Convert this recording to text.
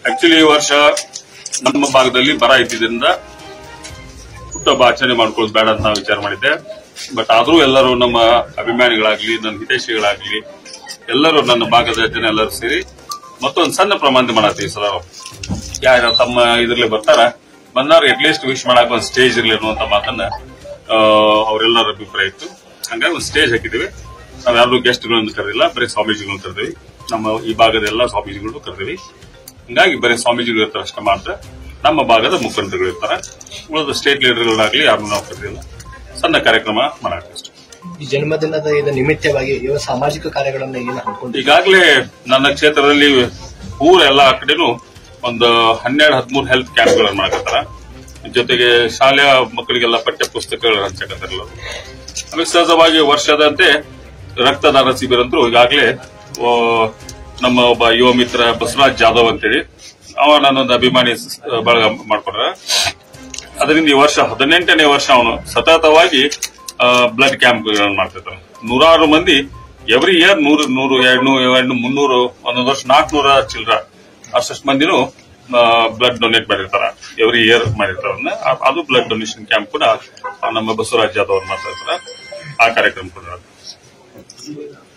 Actually ಈ ವರ್ಷ ನಮ್ಮ ಭಾಗದಲ್ಲಿ ಬರ ಇದ್ದಿದ್ದರಿಂದ ಹುಟ್ಟಹಬ್ಬ ಆಚರಣೆ ಮಾಡ್ಕೊಳ್ಳೋದು ಬೇಡ ಅಂತ ನಾವು ವಿಚಾರ ಮಾಡಿದ್ದೆ ಬಟ್ ಆದ್ರೂ ಎಲ್ಲರೂ ನಮ್ಮ ಅಭಿಮಾನಿಗಳಾಗ್ಲಿ ನನ್ನ ಹಿತೈಷಿಗಳಾಗ್ಲಿ ಎಲ್ಲರೂ ನನ್ನ ಭಾಗದ ಜನ ಎಲ್ಲರೂ ಸೇರಿ ಮತ್ತೊಂದು ಸಣ್ಣ ಪ್ರಮಾಣದ ಮಾಡತ್ತೀವಿ ಸಲ ಯಾರು ತಮ್ಮ ಇದ್ರಲ್ಲಿ ಬರ್ತಾರ ಬಂದವ್ರು ಅಟ್ಲೀಸ್ಟ್ ವಿಶ್ ಮಾಡಕ್ ಒಂದು ಸ್ಟೇಜ್ ಇರಲಿ ಅನ್ನುವಂತ ಮಾತನ್ನ ಆ, ಅವರೆಲ್ಲರ ಅಭಿಪ್ರಾಯ ಇತ್ತು ಹಂಗಾಗಿ ಒಂದು ಸ್ಟೇಜ್ ಹಾಕಿದ್ದೀವಿ ನಾವ್ ಯಾರು ಗೆಸ್ಟ್ಗಳನ್ನು ಕರೆದಿಲ್ಲ ಬರೀ ಸ್ವಾಮೀಜಿಗಳನ್ನು ಕರೆದಿವಿ ನಮ್ಮ ಈ ಭಾಗದ ಎಲ್ಲ ಸ್ವಾಮೀಜಿಗಳನ್ನು ಕರೆದಿವಿ ಹಿಂಗಾಗಿ ಬರೀ ಸ್ವಾಮೀಜಿಗಳು ಇರ್ತಾರೆ ಅಷ್ಟೇ ಮಾತ್ರ ನಮ್ಮ ಭಾಗದ ಮುಖಂಡರುಗಳು ಇರ್ತಾರೆ ಉಳಿದ ಸ್ಟೇಟ್ ಲೀಡರ್ಗಳಾಗ್ಲಿ ಯಾರನ್ನೂ ನಾವು ಕರೆದಿಲ್ಲ ಸಣ್ಣ ಕಾರ್ಯಕ್ರಮ ಮಾಡಕ್ಕೆ ಅಷ್ಟೇ ಈ ಜನ್ಮದಿನದ ಇದು ನಿಮಿತ್ತವಾಗಿ ಇವ ಸಾಮಾಜಿಕ ಕಾರ್ಯಗಳನ್ನ ಏನು ಹಮ್ಮಿಕೊಂಡು ಈಗಾಗಲೇ ನನ್ನ ಕ್ಷೇತ್ರದಲ್ಲಿ ಊರ ಎಲ್ಲ ಕಡೆನೂ ಒಂದು ಹನ್ನೆರಡು ಹದಿಮೂರು ಹೆಲ್ತ್ ಕ್ಯಾಂಪ್ಗಳನ್ನು ಮಾಡಕತ್ತಾರ ಜೊತೆಗೆ ಶಾಲೆಯ ಮಕ್ಕಳಿಗೆಲ್ಲ ಪಠ್ಯ ಪುಸ್ತಕಗಳು ಹಂಚಕತ್ತಾರಲ್ಲ ಆಮೇಲೆ ಸಹಜವಾಗಿ ವರ್ಷದಂತೆ ರಕ್ತದಾನ ಶಿಬಿರ ಅಂತೂ ಈಗಾಗಲೇ ಆ, ನಮ್ಮ ಒಬ್ಬ ಯುವ ಮಿತ್ರ ಬಸವರಾಜ್ ಜಾಧವ್ ಅಂತೇಳಿ ಅವ ನನ್ನೊಂದು ಅಭಿಮಾನಿ ಸ- ಬಳಗ ಮಾಡ್ಕೊಂಡ್ರ ಅದರಿಂದ ಈ ವರ್ಷ ಹದಿನೆಂಟನೇ ವರ್ಷ ಅವನು ಸತತವಾಗಿ ಬ್ಲಡ್ ಕ್ಯಾಂಪ್ ಮಾಡ್ತಿರ್ತಾನೆ ನೂರಾರು ಮಂದಿ ಎವ್ರಿ ಇಯರ್ ನೂರು ನೂರು ಎರಡು ನೂರು ಎರಡು ಮುನ್ನೂರು ಒಂದೊಂದು ವರ್ಷ ನಾಲ್ಕುನೂರ ಚಿಲ್ಲರ ಅಷ್ಟಷ್ಟು ಮಂದಿನೂ ಬ್ಲಡ್ ಡೊನೇಟ್ ಮಾಡಿರ್ತಾರ ಎವ್ರಿ ಇಯರ್ ಮಾಡಿರ್ತಾರ ಅದನ್ನ. ಆ- ಅದು ಬ್ಲಡ್ ಡೊನೇಷನ್ ಕ್ಯಾಂಪ್ ಕೂಡ ಆ, ನಮ್ಮ ಬಸವರಾಜ್ ಜಾಧವ್ ಅವ್ರು ಮಾಡ್ತಾ ಇರ್ತಾರ ಆ ಕಾರ್ಯಕ್ರಮ ಕೂಡ